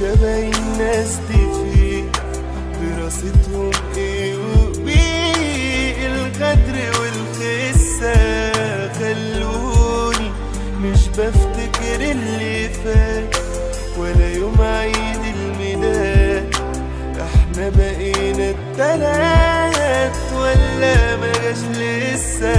شبه الناس دي فيه دراستهم ايه وبيه الغدر والخسة خلوني مش بفتكر اللي فات ولا يوم عيد الميلاد احنا بقينا التلات ولا مجاش لسه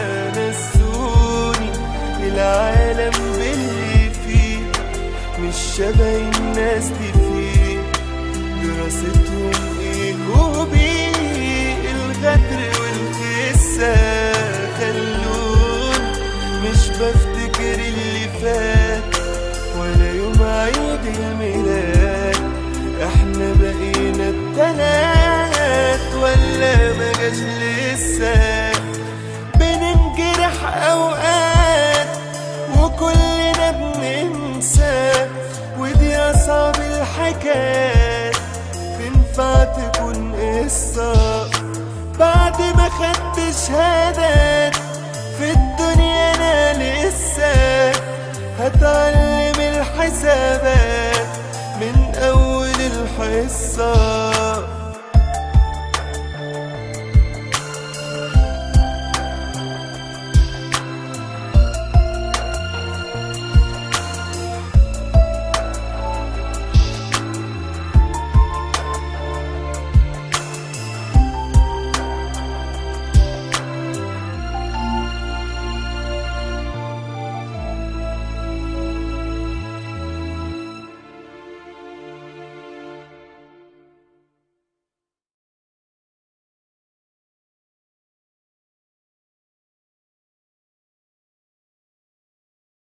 نسوني العالم باللي فيه مش شبه الناس دي فيه دراستهم ايه وبيه الغدر والخسة خلوني مش بفتكر اللي فات ولا يوم عيد الميلاد احنا بقينا التلات ولا مجاش لسه بننجرح اوقات وكلنا بننسى ودي اصعب الحاجات تنفع تكون قصة بعد ما خدت شهادات في الدنيا انا لسه هتعلم الحسابات من اول الحصه